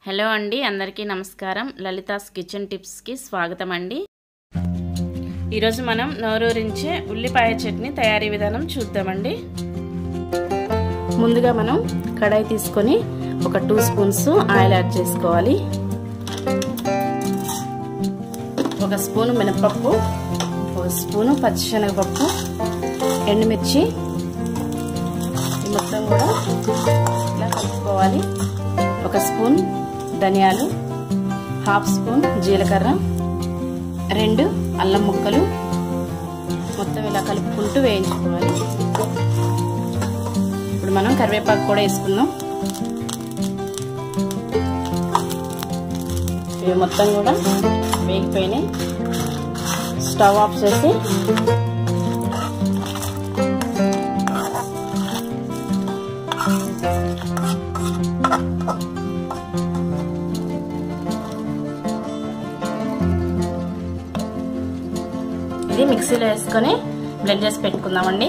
hello అండి అందరికీ నమస్కారం లలితాస్ కిచెన్ టిప్స్కి స్వాగతం అండి ఈరోజు మనం నోరూరించే ఉల్లిపాయ చట్నీ తయారీ విధానం చూద్దామండి ముందుగా మనం కడాయి తీసుకొని ఒక టూ స్పూన్స్ ఆయిల్ యాడ్ చేసుకోవాలి ఒక స్పూను మినపప్పు ఒక స్పూను పచ్చిశనగపప్పు ఎండుమిర్చి మొత్తం కూడా ఇలా కలుపుకోవాలి ఒక స్పూన్ ధనియాలు హాఫ్ స్పూన్ జీలకర్ర రెండు అల్లం ముక్కలు మొత్తం ఇలా కలుపుకుంటూ వేయించుకోవాలి ఇప్పుడు మనం కరివేపాకు కూడా వేసుకుందాం ఇవి మొత్తం కూడా వేగిపోయినాయి స్టవ్ ఆఫ్ చేసి ఇది మిక్సీలో వేసుకొని బ్లెండ్ చేసి పెట్టుకుందామండి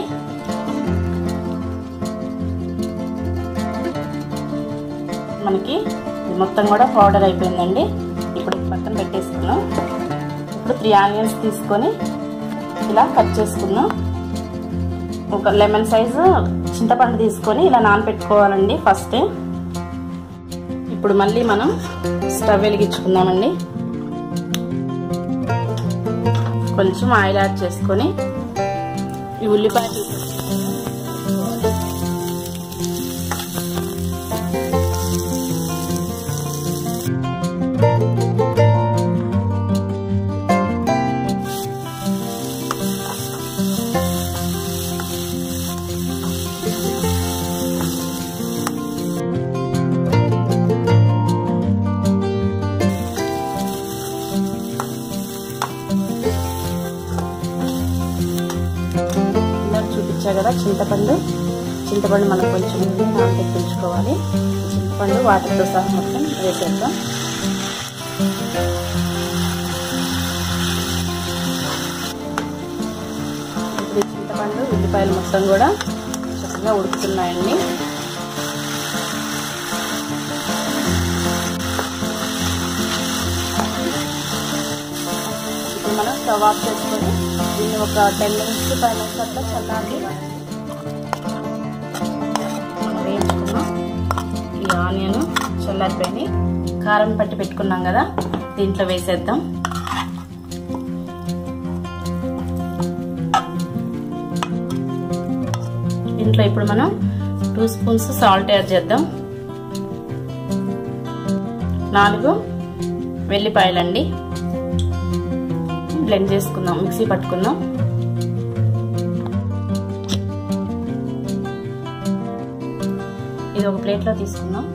మనకి మొత్తం కూడా పౌడర్ అయిపోయిందండి ఇప్పుడు పక్కన పెట్టేసుకున్నాం ఇప్పుడు త్రీ ఆనియన్స్ తీసుకొని ఇలా కట్ చేసుకుందాం ఒక లెమన్ సైజు చింతపండు తీసుకొని ఇలా నానబెట్టుకోవాలండి ఫస్ట్ ఇప్పుడు మళ్ళీ మనం స్టవ్ వెలిగించుకుందామండి కొంచెం ఆయిల్ యాడ్ చేసుకొని ఈ ఉల్లిపాయ చూపించా కదా చింతపండు చింతపండు మనం కొంచెం నానబెట్టించుకోవాలి చింతపండు వాటర్తో సహా మొత్తం వేసేద్దాం ఇప్పుడు చింతపండు ఉల్లిపాయలు మొత్తం కూడా చక్కగా ఉడుకుతున్నాయండి ఇప్పుడు మనం స్టవ్ ఆఫ్ చేసుకొని దీన్ని ఒక టెన్ మినిట్స్ ఫైవ్ మినిట్స్ అట్లా చల్లారి వేయించుకున్నాం ఈ ఆనియన్ చల్లారిపోయి కారం పట్టి పెట్టుకున్నాం కదా దీంట్లో వేసేద్దాం దీంట్లో ఇప్పుడు మనం టూ స్పూన్స్ సాల్ట్ యాడ్ చేద్దాం నాలుగు వెల్లిపాయలండి బ్లెండ్ చేసుకుందాం మిక్సీ పట్టుకుందాం ఇది ఒక ప్లేట్లో తీసుకుందాం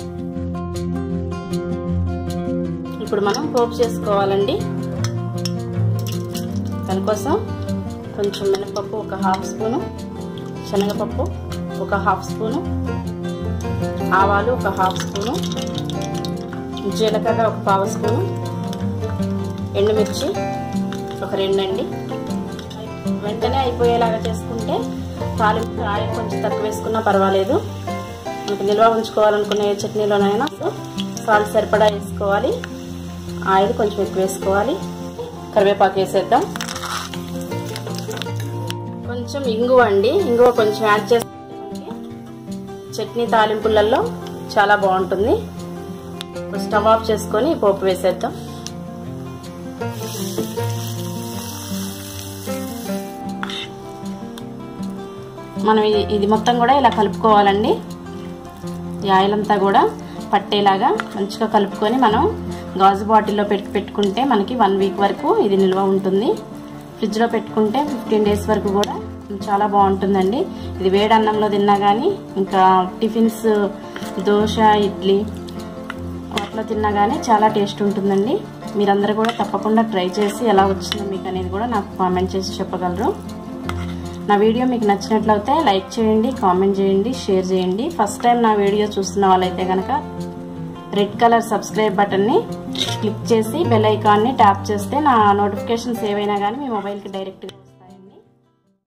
ఇప్పుడు మనం పోపు చేసుకోవాలండి దానికోసం కొంచెం మినపప్పు ఒక హాఫ్ స్పూను శనగపప్పు ఒక హాఫ్ స్పూను ఆవాలు ఒక హాఫ్ స్పూను జీలకర్ర ఒక పావు స్పూను ఎండుమిర్చి ఒక రెండండి వెంటనే అయిపోయేలాగా చేసుకుంటే తాలింపు ఆయిల్ కొంచెం తక్కువ వేసుకున్నా పర్వాలేదు మనకు నిల్వ ఉంచుకోవాలనుకునే చట్నీలోనైనా సాల్ట్ సరిపడా వేసుకోవాలి ఆయిల్ కొంచెం ఎక్కువ వేసుకోవాలి కరివేపాకు వేసేద్దాం కొంచెం ఇంగువ అండి ఇంగువ కొంచెం యాడ్ చేస్తే చట్నీ తాలింపులలో చాలా బాగుంటుంది స్టవ్ ఆఫ్ చేసుకొని పోపు వేసేద్దాం మనం ఇది మొత్తం కూడా ఇలా కలుపుకోవాలండి ఈ ఆయిల్ అంతా కూడా పట్టేలాగా మంచిగా కలుపుకొని మనం గాజు బాటిల్లో పెట్టి పెట్టుకుంటే మనకి వన్ వీక్ వరకు ఇది నిల్వ ఉంటుంది ఫ్రిడ్జ్లో పెట్టుకుంటే ఫిఫ్టీన్ డేస్ వరకు కూడా చాలా బాగుంటుందండి ఇది వేడి అన్నంలో తిన్నా కానీ ఇంకా టిఫిన్స్ దోశ ఇడ్లీ వాటిలో తిన్నా కానీ చాలా టేస్ట్ ఉంటుందండి మీరందరూ కూడా తప్పకుండా ట్రై చేసి ఎలా వచ్చిందో మీకు అనేది కూడా నాకు కామెంట్ చేసి చెప్పగలరు నా వీడియో మీకు నచ్చినట్లయితే లైక్ చేయండి కామెంట్ చేయండి షేర్ చేయండి ఫస్ట్ టైం నా వీడియో చూస్తున్న వాళ్ళైతే కనుక రెడ్ కలర్ సబ్స్క్రైబ్ బటన్ని క్లిక్ చేసి బెల్ ఐకాన్ని ట్యాప్ చేస్తే నా నోటిఫికేషన్స్ ఏవైనా కానీ మీ మొబైల్కి డైరెక్ట్గా